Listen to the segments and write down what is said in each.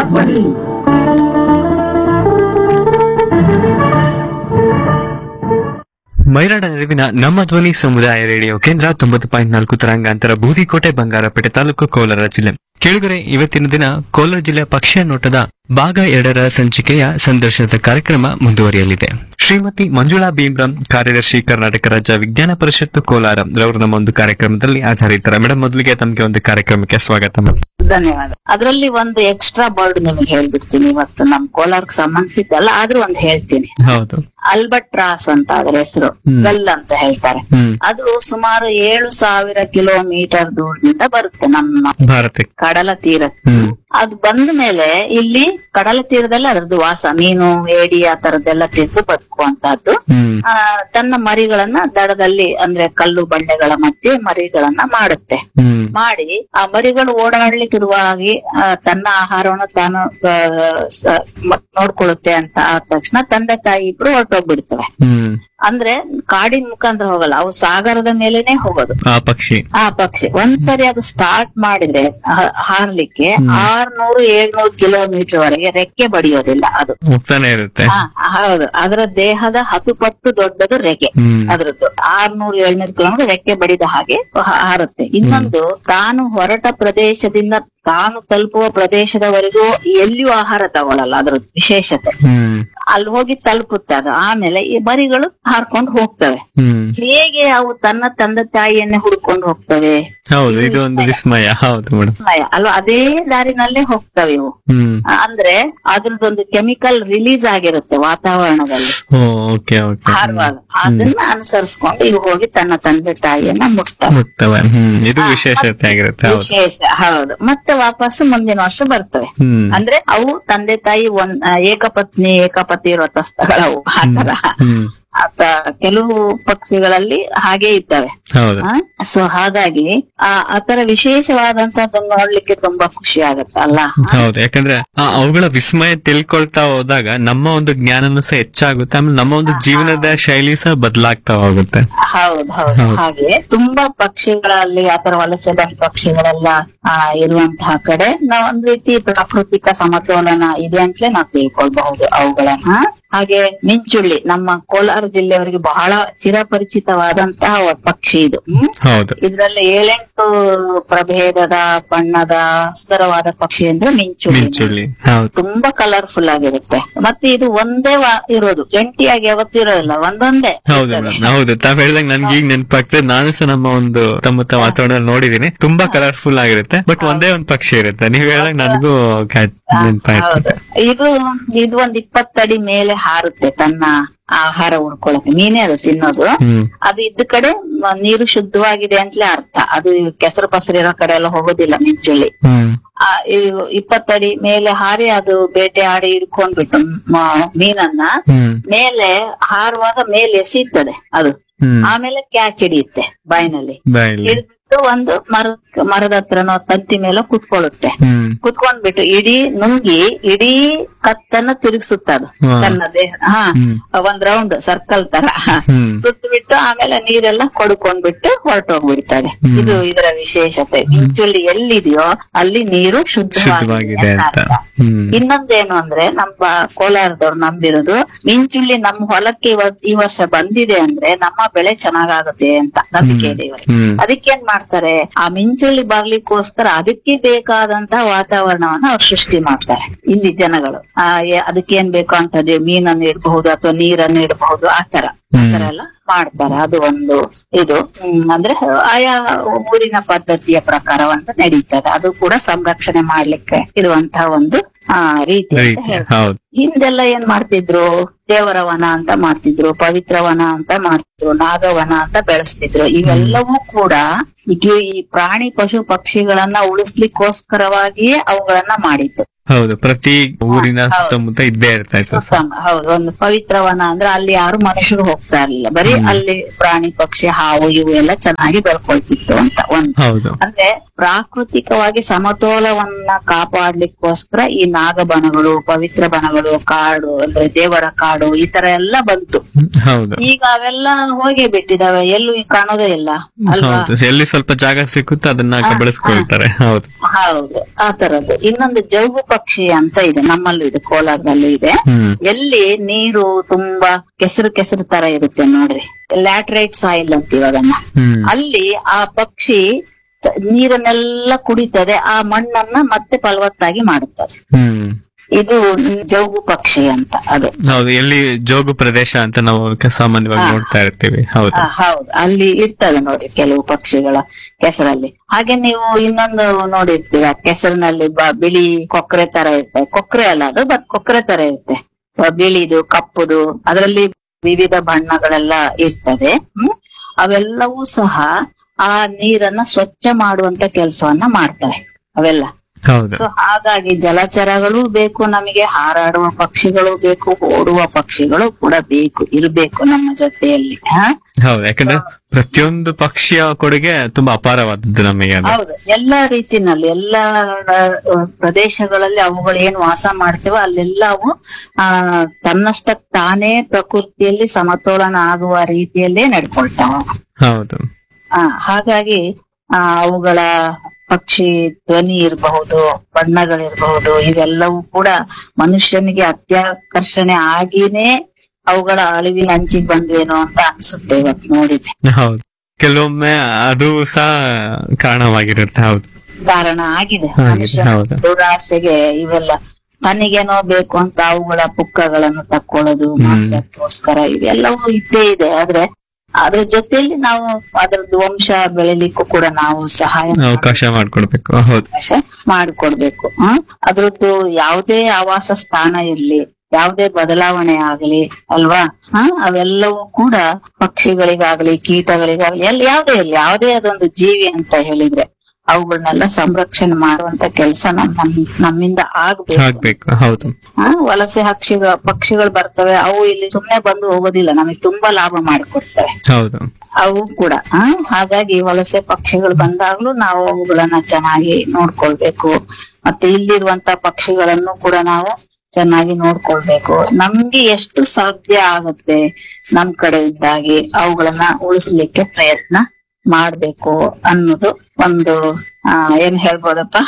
ಬನ್ನಿ ಮೈರಾಡ ನಡುವಿನ ನಮ್ಮ ಧ್ವನಿ ಸಮುದಾಯ ರೇಡಿಯೋ ಕೇಂದ್ರ ತೊಂಬತ್ತು ಪಾಯಿಂಟ್ ನಾಲ್ಕು ತರಂಗಾಂತರ ಬೂದಿಕೋಟೆ ಬಂಗಾರಪೇಟೆ ತಾಲೂಕು ಕೋಲಾರ ಜಿಲ್ಲೆ ಕೆಳಗರೆ ಇವತ್ತಿನ ದಿನ ಕೋಲಾರ ಜಿಲ್ಲೆಯ ಪಕ್ಷಿಯ ನೋಟದ ಭಾಗ ಎರಡರ ಸಂಚಿಕೆಯ ಸಂದರ್ಶನದ ಕಾರ್ಯಕ್ರಮ ಮುಂದುವರಿಯಲಿದೆ ಶ್ರೀಮತಿ ಮಂಜುಳಾ ಭೀಮ್ರಾಮ್ ಕಾರ್ಯದರ್ಶಿ ಕರ್ನಾಟಕ ರಾಜ್ಯ ವಿಜ್ಞಾನ ಪರಿಷತ್ತು ಕೋಲಾರ ರವರು ನಮ್ಮ ಒಂದು ಕಾರ್ಯಕ್ರಮದಲ್ಲಿ ಹಾಜರಿದ್ದಾರೆ ಮೇಡಮ್ ಮೊದಲಿಗೆ ತಮಗೆ ಒಂದು ಕಾರ್ಯಕ್ರಮಕ್ಕೆ ಸ್ವಾಗತ ಮೇಡಮ್ ಧನ್ಯವಾದ ಅದರಲ್ಲಿ ಒಂದು ಎಕ್ಸ್ಟ್ರಾ ಬರ್ಡ್ ನಿಮಗೆ ಹೇಳ್ಬಿಡ್ತೀನಿ ಇವತ್ತು ನಮ್ ಕೋಲಾರಕ್ಕೆ ಸಂಬಂಧಿಸಿದ್ದಲ್ಲ ಆದ್ರೂ ಒಂದು ಹೇಳ್ತೀನಿ ಹೌದು ಅಲ್ಬಟ್ರಾಸ್ ಅಂತ ಅದ್ರ ಹೆಸರು ಹ್ಮ್. ಗಲ್ ಅಂತ ಹೇಳ್ತಾರೆ ಹ್ಮ್ ಅದು ಸುಮಾರು ಏಳು ಸಾವಿರ ಕಿಲೋಮೀಟರ್ ದೂರದಿಂದ ಬರುತ್ತೆ ನಮ್ಮ ಭಾರತಕ್ಕೆ ಕಡಲ ತೀರ ಹ್ಮ್ ಅದು ಬಂದ ಮೇಲೆ ಇಲ್ಲಿ ಕಡಲ ತೀರದಲ್ಲಿ ಅದ್ರದ್ದು ವಾಸ ಮೀನು ಏಡಿ ಆ ತರದ್ದೆಲ್ಲ ತಿಂದು ಬದುಕುವಂತಹದ್ದು ಹ್ಮ್ ಆ, ತನ್ನ ಮರಿಗಳನ್ನ ದಡದಲ್ಲಿ ಅಂದ್ರೆ ಕಲ್ಲು ಬಂಡೆಗಳ ಮಧ್ಯೆ ಮರಿಗಳನ್ನ ಮಾಡುತ್ತೆ ಹ್ಮ್ ಮಾಡಿ ಆ ಮರಿಗಳು ಓಡಾಡ್ಲಿಕ್ಕಿರುವಾಗಿ ಆ, ತನ್ನ ಆಹಾರವನ್ನು ತಾನು ಆ, ಸ- ಮ- ನೋಡ್ಕೊಳ್ಳುತ್ತೆ ಅಂತ ಆದ ತಕ್ಷಣ ತಂದೆ ತಾಯಿ ಇಬ್ರು ಹೊರಟೋಗ್ಬಿಡ್ತವೆ ಹ್ಮ್ ಅಂದ್ರೆ ಕಾಡಿನ ಮುಖಾಂತರ ಹೋಗಲ್ಲ ಅವು ಸಾಗರದ ಮೇಲೆನೆ ಹೋಗೋದು ಆ ಪಕ್ಷಿ ಆ ಪಕ್ಷಿ ಒಂದ್ಸರಿ ಅದು ಸ್ಟಾರ್ಟ್ ಮಾಡಿದ್ರೆ ಹ- ಹಾರ್ಲಿಕ್ಕೆ ಆರ್ನೂರು ಏಳ್ನೂರು ಕಿಲೋಮೀಟರ್ ವರೆಗೆ ರೆಕ್ಕೆ ಬಡಿಯೋದಿಲ್ಲ ಅದು ಹೋಗ್ತಾನೆ ಇರುತ್ತೆ ಹಾ ಹೌದು ಅದರ ದೇಹದ ಹತ್ತು ಪಟ್ಟು ದೊಡ್ಡದು ರೆಕ್ಕೆ ಹ್ಮ್ ಅದ್ರದ್ದು ಆರ್ನೂರು ಏಳ್ನೂರು ಕಿಲೋಮೀಟರ್ ರೆಕ್ಕೆ ಬಡಿದ ಹಾಗೆ ಹ- ಹಾರುತ್ತೆ ಇನ್ನೊಂದು ತಾನು ಹೊರಟ ಪ್ರದೇಶದಿಂದ ತಾನು ತಲುಪುವ ಪ್ರದೇಶದವರೆಗೂ ಎಲ್ಲಿಯೂ ಆಹಾರ ತಗೊಳಲ್ಲ ಅದ್ರದ್ದು ವಿಶೇಷತೆ ಹ್ಮ್ ಅಲ್ಲಿ ಹೋಗಿ ತಲುಪುತ್ತೆ ಅದು ಆಮೇಲೆ ಈ ಮರಿಗಳು ಹಾರ್ಕೊಂಡು ಹೋಗ್ತವೆ ಹ್ಮ್ ಹೇಗೆ ಅವು ತನ್ನ ತಂದೆ ತಾಯಿಯನ್ನೇ ಹುಡ್ಕೊಂಡು ಹೋಗ್ತವೆ ಹೌದು ಇದು ಒಂದು ವಿಸ್ಮಯ ಹೌದು ಮೇಡಮ್ ಸಮಯ ಅಲ್ವಾ ಅದೇ ದಾರಿನಲ್ಲೇ ಹೋಗ್ತವೆ ಇವು ಹ್ಮ್ ಆ, ಅಂದ್ರೆ ಅದ್ರದ್ದೊಂದು ಕೆಮಿಕಲ್ ರಿಲೀಸ್ ಆಗಿರುತ್ತೆ ವಾತಾವರಣದಲ್ಲಿ ಓ ಓಕೆ ಓಕೆ ಹಾರುವಾಗ ಅದನ್ನ ಅನುಸರಿಸ್ಕೊಂಡು ಇವು ಹೋಗಿ ತನ್ನ ತಂದೆ ತಾಯಿಯನ್ನ ಮುಟ್ತವೆ ಮುಕ್ತವ ಹ್ಮ್ ಇದು ವಿಶೇಷತೆ ಆಗಿರುತ್ತೆ ಹೌದು ವಿಶೇಷ ಹೌದು ಮತ್ತೆ ವಾಪಸ್ ಮುಂದಿನ ವರ್ಷ ಬರ್ತವೆ ಹ್ಮ್ ಅಂದ್ರೆ ಅವು ತಂದೆ ತಾಯಿ ಒಂದ್ ಆ, ಏಕಪತ್ನಿ ಏಕಪತಿ ವ್ರತಸ್ಥಗಳವು ಆತರ ಹ್ಮ್ ಆತ ಕೆಲವು ಪಕ್ಷಿಗಳಲ್ಲಿ ಹಾಗೆ ಇರ್ತವೆ ಹೌದು ಸೊ ಹಾಗಾಗಿ ಆ ಆತರ ವಿಶೇಷವಾದಂತದ್ದನ್ನ ನೋಡ್ಲಿಕ್ಕೆ ತುಂಬಾ ಖುಷಿ ಆಗತ್ತೆ ಅಲ್ಲ ಹೌದು ಯಾಕಂದ್ರೆ ಆ ಅವುಗಳ ವಿಸ್ಮಯ ತಿಳ್ಕೊಳ್ತಾ ಹೋದಾಗ ನಮ್ಮ ಒಂದು ಜ್ಞಾನನೂ ಸಹ ಹೆಚ್ಚಾಗುತ್ತೆ ಆಮೇಲೆ ನಮ್ಮ ಒಂದು ಜೀವನದ ಶೈಲಿ ಸಹ ಬದಲಾಗ್ತಾ ಹೋಗುತ್ತೆ ಹೌದು ಹೌದು ಹೌದು. ಹಾಗೆ ತುಂಬಾ ಪಕ್ಷಿಗಳಲ್ಲಿ ಆತರ ವಲಸೆ ಬಂದ ಪಕ್ಷಿಗಳೆಲ್ಲ ಆ, ಇರುವಂತಹ ಕಡೆ ನಾವು ಒಂದ್ ರೀತಿ ಪ್ರಾಕೃತಿಕ ಸಮತೋಲನ ಇದೆ ಅಂತಲೇ ನಾವು ತಿಳ್ಕೊಳ್ಬಹುದು ಅವುಗಳನ್ನ ಹಾಗೆ ಮಿಂಚುಳ್ಳಿ ನಮ್ಮ ಕೋಲಾರ ಜಿಲ್ಲೆಯವರಿಗೆ ಬಹಳ ಚಿರಪರಿಚಿತವಾದಂತಹ ಒಂದ್ ಪಕ್ಷಿ ಇದು ಹ್ಮ್ ಹೌದು ಇದ್ರಲ್ಲಿ ಏಳೆಂಟು ಪ್ರಭೇದದ ಬಣ್ಣದ ಸುಂದರವಾದ ಪಕ್ಷಿ ಅಂದ್ರೆ ಮಿಂಚುಳ್ಳಿ ಮಿಂಚುಳ್ಳಿ ಹೌದು ತುಂಬಾ ಕಲರ್ಫುಲ್ ಆಗಿರುತ್ತೆ ಮತ್ತೆ ಇದು ಒಂದೇ ವಾ- ಇರೋದು ಜಂಟಿಯಾಗಿ ಯಾವತ್ತೂ ಇರೋದಿಲ್ಲ ಒಂದೊಂದೇ ಹೌದು ಇರ್ತದೆ. ಮೇಡಮ್ ಹೌದು ತಾವ್ ಹೇಳ್ದಂಗ್ ನನ್ಗೆ ಈಗ ನೆನಪಾಗ್ತದೆ ನಾನು ಸಹ ನಮ್ಮ ಒಂದು ತಮ್ಮತ್ತ ವಾತಾವರಣದಲ್ಲಿ ನೋಡಿದೀನಿ ತುಂಬಾ ಕಲರ್ಫುಲ್ ಆಗಿರುತ್ತೆ ಬಟ್ ಒಂದೇ ಒಂದು ಪಕ್ಷಿ ಇರುತ್ತೆ ನೀವ್ ಹೇಳ್ದಂಗ್ ನನಗೂ ನೆನಪಾಯ್ತು ಹೌದು ಇದು ಇದು ಒಂದ್ ಇಪ್ಪತ್ತಡಿ ಮೇಲೆ ಹಾರುತ್ತೆ ತನ್ನ ಆಹಾರ ಉಳ್ಕೊಳಕ್ಕೆ ಮೀನೇ ಅದು ತಿನ್ನೋದು ಹ್ಮ್ ಅದು ಇದ್ದ ಕಡೆ ಮ- ನೀರು ಶುದ್ಧವಾಗಿದೆ ಅಂತಲೇ ಅರ್ಥ ಅದು ಕೆಸರು ಪಸರು ಇರೋ ಕಡೆ ಎಲ್ಲ ಹೋಗೋದಿಲ್ಲ ಮಿಂಚುಳ್ಳಿ ಹ್ಮ್ ಆ, ಇವು ಇಪ್ಪತ್ತಡಿ ಮೇಲೆ ಹಾರಿ ಅದು ಬೇಟೆ ಆಡಿ ಹಿಡ್ಕೊಂಡ್ಬಿಟ್ಟು ಮ- ಮೀನನ್ನ ಹ್ಮ್ ಮೇಲೆ ಹಾರುವಾಗ ಮೇಲೆ ಎಸೀತದೆ ಅದು ಹ್ಮ್ ಆಮೇಲೆ ಕ್ಯಾಚ್ ಹಿಡಿಯುತ್ತೆ ಬಾಯಿನಲ್ಲಿ ಬಾಯಲ್ಲಿ ಹಿಡಿದ್ಬಿಟ್ಟು ಒಂದು ಮರ ಮರದ ಹತ್ರನೋ ತಂತಿ ಮೇಲೆ ಕುತ್ಕೊಳ್ಳುತ್ತೆ ಹ್ಮ್ ಕುತ್ಕೊಂಡ್ಬಿಟ್ಟು ಇಡೀ ನುಂಗಿ ಇಡೀ ಕತ್ತನ್ನ ತಿರುಗಿಸುತ್ತೆ ಅದು ಹಾ. ತನ್ನ ದೇಹ ಹಾ ಹ್ಮ್ ಒಂದ್ ರೌಂಡ್ ಸರ್ಕಲ್ ತರ ಹ್ಮ್ ಸುತ್ತು ಬಿಟ್ಟು ಆಮೇಲೆ ನೀರೆಲ್ಲ ಕೊಡ್ಕೊಂಡ್ಬಿಟ್ಟು ಹೊರಟೋಗ್ಬಿಡ್ತದೆ ಹ್ಮ್. ಇದು ಇದರ ವಿಶೇಷತೆ ಮಿಂಚುಳ್ಳಿ ಎಲ್ಲಿದೆಯೋ ಅಲ್ಲಿ ನೀರು ಶುದ್ಧವಾಗಿದೆ ಶುದ್ಧವಾಗಿದೆ ಅಂತ ಅಂತ ಅರ್ಥ. ಹ್ಮ್ ಇನ್ನೊಂದೇನು ಅಂದ್ರೆ ನಮ್ಮ ಕೋಲಾರದವ್ರು ನಂಬಿರೋದು ಮಿಂಚುಳ್ಳಿ ನಮ್ಮ ಹೊಲಕ್ಕೆ ಇವ- ಈ ವರ್ಷ ಬಂದಿದೆ ಅಂದ್ರೆ ನಮ್ಮ ಬೆಳೆ ಚೆನ್ನಾಗಾಗುತ್ತೆ ಅಂತ ನಂಬಿಕೆ ಇದೆ ಇವರಿಗೆ ಹ್ಮ್ ಅದಕ್ಕೇನ್ ಮಾಡ್ತಾರೆ ಆ ಮಿಂಚುಳ್ಳಿ ಬರ್ಲಿಕ್ಕೋಸ್ಕರ ಅದಕ್ಕೆ ಬೇಕಾದಂತಹ ವಾತಾವರಣವನ್ನ ಅವ್ರು ಸೃಷ್ಟಿ ಮಾಡ್ತಾರೆ ಇಲ್ಲಿ ಜನಗಳು ಆ ಎ- ಅದಕ್ಕೇನ್ ಬೇಕು ಅಂತದ್ದು ಮೀನನ್ನು ಇಡಬಹುದು ಅಥವಾ ನೀರನ್ನು ಇಡಬಹುದು ಆತರ ಆತರ ಎಲ್ಲ ಮಾಡ್ತಾರೆ ಅದು ಒಂದು ಇದು ಹ್ಮ್, ಅಂದ್ರೆ ಆಯಾ ಊರಿನ ಪದ್ಧತಿಯ ಪ್ರಕಾರ ಒಂದು ನಡೀತದೆ ಅದು ಕೂಡ ಸಂರಕ್ಷಣೆ ಮಾಡ್ಲಿಕ್ಕೆ ಇರುವಂತಹ ಒಂದು ಆ ರೀತಿ ಅಂತ ರೀತಿ ಹೇಳ್ಬೋದು. ಹೌದು ಹಿಂದೆಲ್ಲ ಏನ್ ಮಾಡ್ತಿದ್ರು ದೇವರ ವನ ಅಂತ ಮಾಡ್ತಿದ್ರು ಪವಿತ್ರ ವನ ಅಂತ ಮಾಡ್ತಿದ್ರು ನಾಗವನ ಅಂತ ಬೆಳೆಸ್ತಿದ್ರು ಇವೆಲ್ಲವೂ ಕೂಡ ಈಗ ಈ ಪ್ರಾಣಿ ಪಶು ಪಕ್ಷಿಗಳನ್ನ ಉಳಿಸ್ಲಿಕ್ಕೋಸ್ಕರವಾಗಿಯೇ ಅವುಗಳನ್ನ ಮಾಡಿದ್ದು ಹೌದು ಪ್ರತಿ ಊರಿನ ಹೌದು. ಸುತ್ತಮುತ್ತ ಇದ್ದೇ ಇರ್ತಾ ಇತ್ತು ಸುತ್ತಮ ಹೌದು ಒಂದು ಪವಿತ್ರವನ ಅಂದ್ರೆ ಅಲ್ಲಿ ಯಾರು ಮನುಷ್ಯರು ಹೋಗ್ತಾ ಇರ್ಲಿಲ್ಲ ಬರೀ ಅಲ್ಲಿ ಪ್ರಾಣಿ ಪಕ್ಷಿ ಹಾವು ಇವು ಎಲ್ಲ ಚೆನ್ನಾಗಿ ಬೆಳ್ಕೊಳ್ತಿತ್ತು ಅಂತ ಒಂದು ಹೌದು ಅಂದ್ರೆ ಪ್ರಾಕೃತಿಕವಾಗಿ ಸಮತೋಲವನ್ನ ಕಾಪಾಡ್ಲಿಕ್ಕೋಸ್ಕರ ಈ ನಾಗಬನಗಳು ಪವಿತ್ರ ಬನಗಳು ಕಾಡು ಅಂದ್ರೆ ದೇವರ ಕಾಡು ಕಾಡು ಈ ತರ ಎಲ್ಲ ಬಂತು ಹ್ಮ್, ಹೌದು ಈಗ ಅವೆಲ್ಲ ಹೋಗೇ ಬಿಟ್ಟಿದಾವೆ ಎಲ್ಲೂ ಈಗ ಕಾಣೋದೇ ಇಲ್ಲ ಅಲ್ವಾ ಹೌದು ಎಲ್ಲಿ ಸ್ವಲ್ಪ ಜಾಗ ಸಿಕ್ಕುತ್ತೆ ಅದನ್ನ ಹಾ, ಬಳಸ್ಕೊಳ್ತಾರೆ ಹೌದು ಹೌದು ಆ ತರದ್ದು ಇನ್ನೊಂದು ಜೌಗು ಪಕ್ಷಿ ಅಂತ ಇದೆ ನಮ್ಮಲ್ಲೂ ಇದೆ ಕೋಲಾರದಲ್ಲೂ ಇದೆ ಹ್ಮ್ ಎಲ್ಲಿ ನೀರು ತುಂಬಾ ಕೆಸರು ಕೆಸರು ತರ ಇರುತ್ತೆ ನೋಡ್ರಿ ಲ್ಯಾಟ್ರೈಟ್ ಸಾಯಿಲ್ ಅಂತೀವಿ ಅದನ್ನ ಹ್ಮ್ ಅಲ್ಲಿ ಆ ಪಕ್ಷಿ ತ- ನೀರನ್ನೆಲ್ಲ ಕುಡಿತದೆ ಆ ಮಣ್ಣನ್ನ ಮತ್ತೆ ಫಲವತ್ತಾಗಿ ಮಾಡುತ್ತದೆ ಹ್ಮ್ ಇದು ಜೌಗು ಪಕ್ಷಿ ಅಂತ ಅದು ಹೌದು ಎಲ್ಲಿ ಜೋಗು ಪ್ರದೇಶ ಅಂತ ನಾವು ಕ- ಸಾಮಾನ್ಯವಾಗಿ ಹಾ. ನೋಡ್ತಾ ಇರ್ತೀವಿ ಹೌದು ಆ, ಹೌದು ಅಲ್ಲಿ ಇರ್ತದೆ ನೋಡಿ ಕೆಲವು ಪಕ್ಷಿಗಳ ಕೆಸರಲ್ಲಿ ಹಾಗೆ ನೀವು ಇನ್ನೊಂದು ನೋಡಿರ್ತೀರ ಕೆಸರಿನಲ್ಲಿ ಬ- ಬಿಳಿ ಕೊಕ್ಕರೆ ತರ ಇರ್ತದೆ ಕೊಕ್ಕರೆ ಅಲ್ಲ ಅದು ಬಟ್ ಕೊಕ್ಕರೆ ತರ ಇರುತ್ತೆ ಬ- ಬಿಳಿದು ಕಪ್ಪುದು ಅದರಲ್ಲಿ ವಿವಿಧ ಬಣ್ಣಗಳೆಲ್ಲ ಇರ್ತದೆ ಹ್ಮ್ ಅವೆಲ್ಲವೂ ಸಹ ಆ ನೀರನ್ನ ಸ್ವಚ್ಛ ಮಾಡುವಂತ ಕೆಲಸವನ್ನ ಮಾಡ್ತವೆ ಅವೆಲ್ಲ ಹೌದು ಸೊ ಹಾಗಾಗಿ ಜಲಚರಗಳು ಬೇಕು ನಮಗೆ ಹಾರಾಡುವ ಪಕ್ಷಿಗಳು ಬೇಕು ಓಡುವ ಪಕ್ಷಿಗಳು ಕೂಡ ಬೇಕು ಇರ್ಬೇಕು ನಮ್ಮ ಜೊತೆಯಲ್ಲಿ ಹಾ ಹೌದು ಯಾಕಂದ್ರೆ ಪ್ರತಿಯೊಂದು ಪಕ್ಷಿಯ ಕೊಡುಗೆ ತುಂಬಾ ಅಪಾರವಾದದ್ದು ನಮಗೆ ಅದು ಹೌದು ಎಲ್ಲಾ ರೀತಿನಲ್ಲಿ ಎಲ್ಲಾ ಆ, ಪ್ರದೇಶಗಳಲ್ಲಿ ಅವುಗಳು ಏನ್ ವಾಸ ಮಾಡ್ತೇವೋ ಅಲ್ಲೆಲ್ಲ ಅವು ಆ ತನ್ನಷ್ಟಕ್ ತಾನೇ ಪ್ರಕೃತಿಯಲ್ಲಿ ಸಮತೋಲನ ಆಗುವ ರೀತಿಯಲ್ಲೇ ನಡ್ಕೊಳ್ತಾವ ಹೌದು ಆ ಹಾಗಾಗಿ ಆ ಅವುಗಳ ಪಕ್ಷಿ ಧ್ವನಿ ಇರಬಹುದು ಬಣ್ಣಗಳಿರಬಹುದು ಇವೆಲ್ಲವೂ ಕೂಡ ಮನುಷ್ಯನಿಗೆ ಅತ್ಯಾಕರ್ಷಣೆ ಆಗಿನೇ ಅವುಗಳ ಅಳಿವಿನ ಅಂಚಿಗೆ ಬಂದ್ವೇನೋ ಅಂತ ಅನ್ಸುತ್ತೆ ಇವತ್ತು ನೋಡಿದ್ರೆ ಹೌದು ಕೆಲವೊಮ್ಮೆ ಅದು ಸಹ ಕಾರಣವಾಗಿರುತ್ತೆ ಹೌದು ಕಾರಣ ಆಗಿದೆ ಆಗಿದೆ, ಮನುಷ್ಯನ ಹೌದು. ದುರಾಸೆಗೆ ಇವೆಲ್ಲ ತನಗೇನೋ ಬೇಕು ಅಂತ ಅವುಗಳ ಪುಕ್ಕಗಳನ್ನು ತಕ್ಕೊಳ್ಳೋದು ಹ್ಮ್. ಮಾಂಸಕ್ಕೋಸ್ಕರ ಇವೆಲ್ಲವೂ ಇದ್ದೇ ಇದೆ ಆದ್ರೆ ಅದ್ರ ಜೊತೆಯಲ್ಲಿ ನಾವು ಅದ್ರದ್ದು ವಂಶ ಬೆಳಿಲಿಕ್ಕೂ ಕೂಡ ನಾವು ಸಹಾಯ ಅವಕಾಶ ಮಾಡ್ಕೊಡ್ಬೇಕು ಹೌದು ಅವಕಾಶ ಮಾಡಿಕೊಡ್ಬೇಕು ಹ್ಮ್ ಅದ್ರದ್ದು ಯಾವುದೇ ಆವಾಸ ಸ್ಥಾನ ಇರ್ಲಿ ಯಾವುದೇ ಬದಲಾವಣೆ ಆಗ್ಲಿ ಅಲ್ವಾ ಹ ಅವೆಲ್ಲವೂ ಕೂಡ ಪಕ್ಷಿಗಳಿಗಾಗ್ಲಿ ಕೀಟಗಳಿಗಾಗ್ಲಿ ಎಲ್ಲ ಯಾವುದೇ ಇರ್ಲಿ ಯಾವುದೇ ಅದೊಂದು ಜೀವಿ ಅಂತ ಹೇಳಿದ್ರೆ ಅವುಗಳನ್ನೆಲ್ಲ ಸಂರಕ್ಷಣೆ ಮಾಡುವಂತ ಕೆಲಸ ನಮ್ಮ ನಮ್ಮಿಂದ ಆಗ್ಬೇಕು ಆಗ್ಬೇಕು ಹೌದು ಹ ವಲಸೆ ಹಕ್ಷಿಗಳ ಪಕ್ಷಿಗಳು ಬರ್ತವೆ ಅವು ಇಲ್ಲಿ ಸುಮ್ನೆ ಬಂದು ಹೋಗೋದಿಲ್ಲ ನಮಗೆ ತುಂಬಾ ಲಾಭ ಮಾಡಿಕೊಡ್ತವೆ ಹೌದು ಅವು ಕೂಡ ಆ, ಹಾಗಾಗಿ ವಲಸೆ ಪಕ್ಷಿಗಳು ಬಂದಾಗ್ಲೂ ನಾವು ಅವುಗಳನ್ನ ಚೆನ್ನಾಗಿ ನೋಡ್ಕೊಳ್ಬೇಕು ಮತ್ತೆ ಇಲ್ಲಿರುವಂತ ಪಕ್ಷಿಗಳನ್ನು ಕೂಡ ನಾವು ಚೆನ್ನಾಗಿ ನೋಡ್ಕೊಳ್ಬೇಕು ನಮ್ಗೆ ಎಷ್ಟು ಸಾಧ್ಯ ಆಗುತ್ತೆ ನಮ್ ಕಡೆ ಇದ್ದಾಗಿ ಅವುಗಳನ್ನ ಉಳಿಸ್ಲಿಕ್ಕೆ ಪ್ರಯತ್ನ ಮಾಡ್ಬೇಕು ಅನ್ನೋದು ಒಂದು ಆ ಏನ್ ಹೇಳ್ಬೋದಪ್ಪ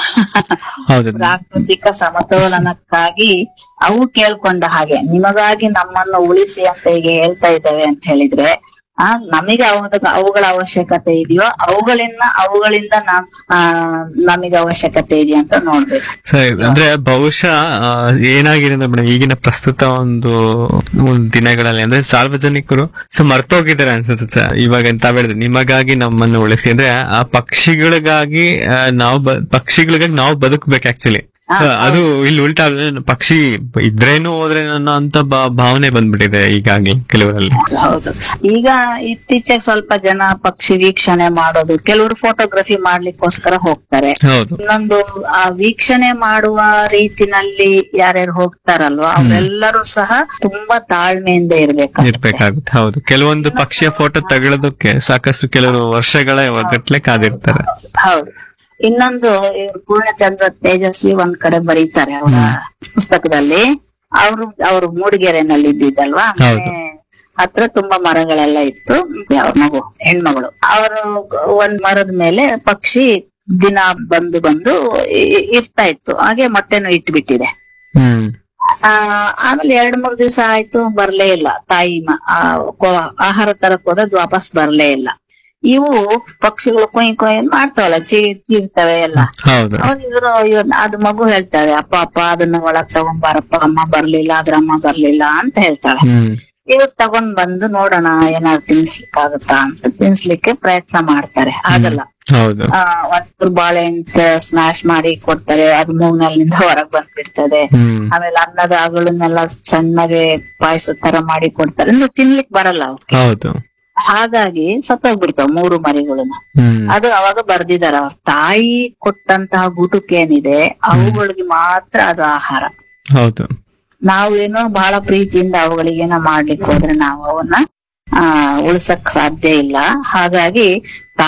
ಹೌದು ಪ್ರಾಕೃತಿಕ ಸಮತೋಲನಕ್ಕಾಗಿ ಅವು ಕೇಳ್ಕೊಂಡ ಹಾಗೆ ನಿಮಗಾಗಿ ನಮ್ಮನ್ನು ಉಳಿಸಿ ಅಂತ ಈಗ ಹೇಳ್ತಾ ಇದ್ದಾವೆ ಅಂತ ಹೇಳಿದ್ರೆ ಆ ನಮಗೆ ಅವಾಗ ಅವುಗಳ ಅವಶ್ಯಕತೆ ಇದೆಯೋ ಅವುಗಳಿಂದ ಅವುಗಳಿಂದ ನಾವ್ ಆ ನಮಗೆ ಅವಶ್ಯಕತೆ ಇದೆಯಾ ಅಂತ ನೋಡ್ಬೇಕು ಸರಿ ಅಂದ್ರೆ ಬಹುಶಃ ಆ, ಏನಾಗಿದೆ ಅಂದ್ರೆ ಮೇಡಮ್ ಈಗಿನ ಪ್ರಸ್ತುತ ಒಂದು ಒಂದು ದಿನಗಳಲ್ಲಿ ಅಂದ್ರೆ ಸಾರ್ವಜನಿಕರು ಸೊ ಮರ್ತೋಗಿದ್ದಾರೆ ಅನ್ಸುತ್ತೆ ಸರ್ ಇವಾಗ ತಾವ್ ಹೇಳಿದ್ರೆ ನಿಮಗಾಗಿ ನಮ್ಮನ್ನು ಉಳಿಸಿ ಅಂದ್ರೆ ಆ ಪಕ್ಷಿಗಳಿಗಾಗಿ ಆ, ನಾವು ಬ- ಪಕ್ಷಿಗಳಿಗಾಗಿ ನಾವು ಬದುಕಬೇಕು ಆಕ್ಚುಲಿ ಅದು ಇಲ್ಲಿ ಉಲ್ಟಾ ಆಗಿದೆ. ಪಕ್ಷಿ ಇದ್ರೇನು ಹೋದ್ರೆ ಅನ್ನೋ ಅಂತ ಬಾ- ಭಾವನೆ ಬಂದ್ಬಿಟ್ಟಿದೆ ಈಗಾಗ್ಲೇ ಕೆಲವರಲ್ಲಿ ಹೌದು ಈಗ ಇತ್ತೀಚೆಗೆ ಸ್ವಲ್ಪ ಜನ ಪಕ್ಷಿ ವೀಕ್ಷಣೆ ಮಾಡೋದು ಕೆಲವರು ಫೋಟೋಗ್ರಫಿ ಮಾಡ್ಲಿಕ್ಕೋಸ್ಕರ ಹೋಗ್ತಾರೆ ಹೌದು ಇನ್ನೊಂದು ಆ ವೀಕ್ಷಣೆ ಮಾಡುವ ರೀತಿನಲ್ಲಿ ಯಾರ್ಯಾರು ಹೋಗ್ತಾರಲ್ವಾ ಅವರೆಲ್ಲರೂ ಸಹ ತುಂಬಾ ತಾಳ್ಮೆಯಿಂದ ಇರ್ಬೇಕು ಇರ್ಬೇಕಾಗುತ್ತೆ ಹೌದು ಕೆಲವೊಂದು ಪಕ್ಷಿಯ ಫೋಟೋ ತಗೊಳ್ಳೋದಕ್ಕೆ ಸಾಕಷ್ಟು ಕೆಲವರು ವರ್ಷಗಳ ಗಟ್ಲೆ ಕಾದಿರ್ತಾರೆ ಹೌದು ಇನ್ನೊಂದು ಇವ್ರು ಪೂರ್ಣಚಂದ್ರ ತೇಜಸ್ವಿ ಒಂದ್ ಕಡೆ ಬರೀತಾರೆ ಅವರ ಪುಸ್ತಕದಲ್ಲಿ ಅವರು ಅವರು ಮೂಡಿಗೆರೆನಲ್ಲಿ ಇದ್ದಿದ್ದಲ್ವಾ ಹೌದು. ಮನೆ ಹತ್ರ ತುಂಬಾ ಮರಗಳೆಲ್ಲ ಇತ್ತು ಅವ್ರ ಮಗು ಹೆಣ್ಮಗಳು ಅವರು ಒಂದ್ ಮರದ ಮೇಲೆ ಪಕ್ಷಿ ದಿನ ಬಂದು ಬಂದು ಇ- ಇರ್ತಾ ಇತ್ತು ಹಾಗೆ ಮೊಟ್ಟೆನೂ ಇಟ್ಬಿಟ್ಟಿದೆ ಹ್ಮ್ ಆ ಆಮೇಲೆ ಎರಡ್ ಮೂರ್ ದಿವಸ ಆಯ್ತು ಬರ್ಲೇ ಇಲ್ಲ ತಾಯಿ ಮ- ಆ, ಕೊ- ಆಹಾರ ತರಕ್ ಹೋದದ್ ವಾಪಸ್ ಬರ್ಲೇ ಇಲ್ಲ ಇವು ಪಕ್ಷಿಗಳು ಕೊಯ್ ಕೊಯ್ ಮಾಡ್ತಾವಲ್ಲ ಚೀರ್ ಚೀರ್ತವೆ ಎಲ್ಲ ಹೌದು ಅವಾಗ ಇವರು ಇವ್ರ ಅದು ಮಗು ಹೇಳ್ತಾಳೆ ಅಪ್ಪ ಅಪ್ಪ ಅದನ್ನ ಒಳಗ್ ತಗೊಂಬಾರಪ್ಪ ಅಮ್ಮ ಬರ್ಲಿಲ್ಲ ಅದ್ರ ಅಮ್ಮ ಬರ್ಲಿಲ್ಲ ಅಂತ ಹೇಳ್ತಾಳೆ ಹ್ಮ್ ಇವ್ರು ತಗೊಂಡ್ ಬಂದು ನೋಡೋಣ ಏನಾದ್ರು ತಿನ್ಸ್ಲಿಕ್ಕಾಗತ್ತಾ ಅಂತ ತಿನ್ಸ್ಲಿಕ್ಕೆ ಪ್ರಯತ್ನ ಮಾಡ್ತಾರೆ ಆಗಲ್ಲ ಹೌದು ಆ ಒಂಚೂರು ಬಾಳೆಹಣ್ಣು ಸ್ಮ್ಯಾಶ್ ಮಾಡಿ ಕೊಡ್ತಾರೆ ಅದು ಮೂಗ್ನಲ್ಲಿಂದ ಹೊರಗ್ ಬಂದ್ಬಿಡ್ತದೆ ಹ್ಮ್ ಆಮೇಲೆ ಅನ್ನದ ಅಗಳನ್ನೆಲ್ಲ ಸಣ್ಣಗೆ ಪಾಯಸ ತರ ಮಾಡಿ ಕೊಡ್ತಾರೆ ಅಂದ್ರೆ ತಿನ್ಲಿಕ್ ಬರಲ್ಲ ಅವಕ್ಕೆ ಹೌದು ಹಾಗಾಗಿ ಸತ್ತೋಗ್ಬಿಡ್ತಾವ ಮೂರು ಮರಿಗಳನ್ನ ಹ್ಮ್ ಅದು ಅವಾಗ ಬರ್ದಿದಾರ ಅವ್ರ ತಾಯಿ ಕೊಟ್ಟಂತಹ ಗುಟುಕೇನಿದೆ ಅವುಗಳಿಗೆ ಮಾತ್ರ ಅದು ಆಹಾರ ಹೌದು ನಾವೇನೋ ಬಹಳ ಪ್ರೀತಿಯಿಂದ ಅವುಗಳಿಗೇನೋ ಮಾಡ್ಲಿಕ್ಕೆ ಹೋದ್ರೆ ನಾವು ಅವನ್ನ ಆ ಉಳ್ಸಕ್ ಸಾಧ್ಯ ಇಲ್ಲ ಹಾಗಾಗಿ